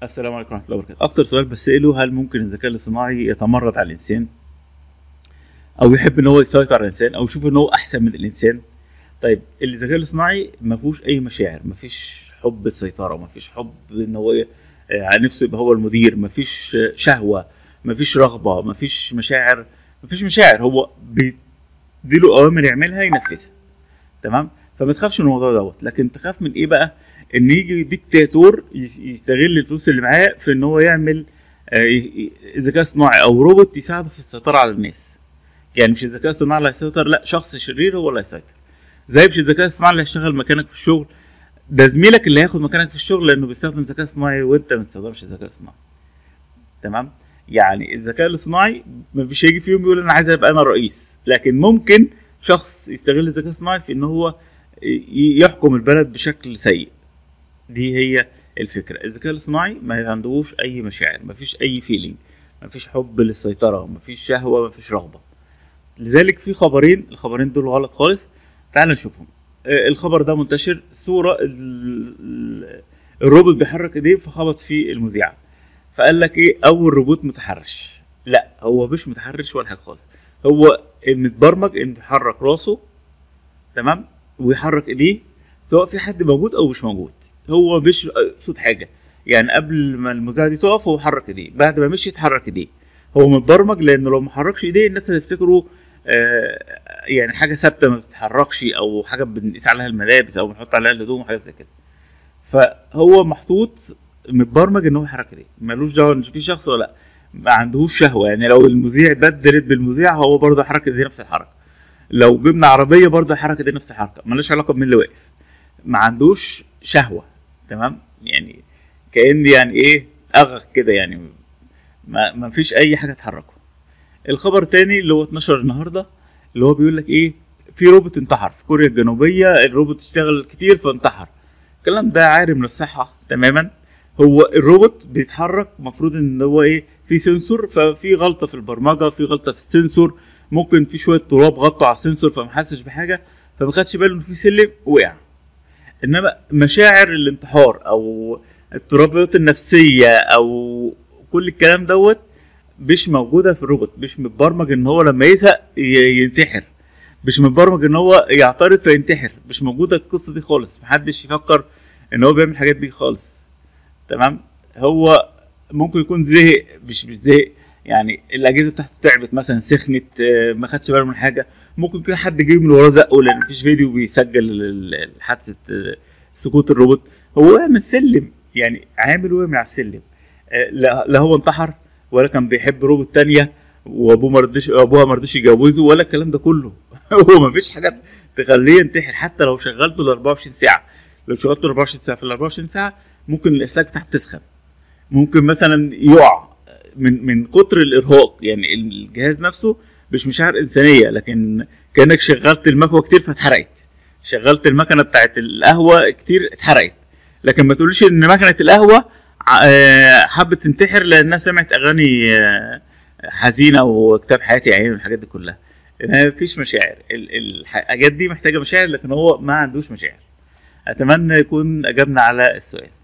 السلام عليكم ورحمه الله وبركاته اكتر سؤال بساله هل ممكن الذكاء الاصطناعي يتمرد على الانسان او يحب ان هو يسيطر على الانسان او يشوف ان هو احسن من الانسان طيب الذكاء الاصطناعي ما فيهوش اي مشاعر ما فيش حب السيطره ما فيش حب ان هو ي- آه، على نفسه يبقى هو المدير ما فيش آه، شهوه ما فيش رغبه ما فيش مشاعر ما فيش مشاعر هو بيديله اوامر يعملها ينفذها تمام فما تخافش من الموضوع دوت لكن تخاف من ايه بقى ان يجي ديكتاتور يس- يستغل الفلوس اللي معاه في ان هو يعمل آه، ي- ي- ذكاء صناعي او روبوت يساعده في السيطره على الناس يعني مش الذكاء الصناعي اللي هيسيطر لا شخص شرير هو اللي هيسيطر زي مش الذكاء الصناعي اللي هيشتغل مكانك في الشغل ده زميلك اللي هياخد مكانك في الشغل لانه بيستخدم ذكاء صناعي وانت ما بتستخدمش الذكاء الصناعي تمام يعني الذكاء الاصطناعي مش هيجي في يوم يقول انا عايز ابقى انا الرئيس لكن ممكن شخص يستغل الذكاء الصناعي في ان هو ي- يحكم البلد بشكل سيء دي هي الفكره الذكاء الصناعي ما عندهوش اي مشاعر ما فيش اي فيلينج ما فيش حب للسيطره ما فيش شهوه ما فيش رغبه لذلك في خبرين الخبرين دول غلط خالص تعال نشوفهم آه، الخبر ده منتشر صوره ال- ال- الروبوت بيحرك ايديه فخبط في المذيعه فقال لك ايه اول روبوت متحرش لا هو مش متحرش ولا حاجه خالص هو متبرمج انه يحرك راسه تمام ويحرك ايديه سواء في حد موجود او مش موجود هو مش صوت حاجه يعني قبل ما المذيعه دي تقف هو حرك ايديه بعد ما مشي اتحرك ايديه هو متبرمج لانه لو ما حركش ايديه الناس هتفتكره آه يعني حاجه ثابته ما بتتحركش او حاجه بنقيس عليها الملابس او بنحط عليها الهدوم وحاجات زي كده فهو محطوط متبرمج ان هو يحرك ايديه ملوش دعوه ان في شخص ولا لا ما عندهوش شهوه يعني لو المذيع بدلت بالمذيع هو برضه حرك ايديه نفس الحركه لو جبنا عربيه برضه حرك ايديه نفس الحركه ملوش علاقه بمين اللي واقف ما عندوش شهوه تمام يعني كان يعني ايه اغخ كده يعني ما, ما فيش اي حاجه تحركه الخبر تاني اللي هو اتنشر النهارده اللي هو بيقول لك ايه في روبوت انتحر في كوريا الجنوبيه الروبوت اشتغل كتير فانتحر الكلام ده عارم للصحه تماما هو الروبوت بيتحرك المفروض ان هو ايه في سنسور ففي غلطه في البرمجه في غلطه في السنسور ممكن في شويه تراب غطوا على السنسور فما حسش بحاجه فما خدش باله ان في سلم وقع انما مشاعر الانتحار او اضطرابات النفسيه او كل الكلام دوت مش موجوده في الروبوت مش متبرمج ان هو لما يزهق ي- ينتحر مش متبرمج ان هو يعترض فينتحر مش موجوده القصه دي خالص محدش يفكر ان هو بيعمل الحاجات دي خالص تمام هو ممكن يكون زهق مش مش زهق يعني الاجهزه بتاعته تعبت مثلا سخنت آه، ما خدش باله من حاجه ممكن يكون حد جاي من وراه زقه لان مفيش فيديو بيسجل ال- ال- حادثه آه، سقوط الروبوت هو وقع من السلم يعني عامل وقع من على السلم آه، لا لا هو انتحر ولا كان بيحب روبوت تانية وابوه ما رضيش ابوها ما رضيش يجوزه ولا الكلام ده كله هو ما فيش حاجه تخليه ينتحر حتى لو شغلته ال 24 ساعه لو شغلته ال 24 ساعه في ال 24 ساعه ممكن الاسلاك بتاعته تسخن ممكن مثلا يقع من من كتر الارهاق يعني الجهاز نفسه مش مشاعر انسانيه لكن كانك شغلت المكوه كتير فاتحرقت شغلت المكنه بتاعت القهوه كتير اتحرقت لكن ما تقوليش ان مكنه القهوه ع- آه، حبت تنتحر لانها سمعت اغاني آه، حزينه وكتاب حياتي يا عيني والحاجات دي كلها ما فيش مشاعر ال- الحاجات دي محتاجه مشاعر لكن هو ما عندوش مشاعر اتمنى يكون اجبنا على السؤال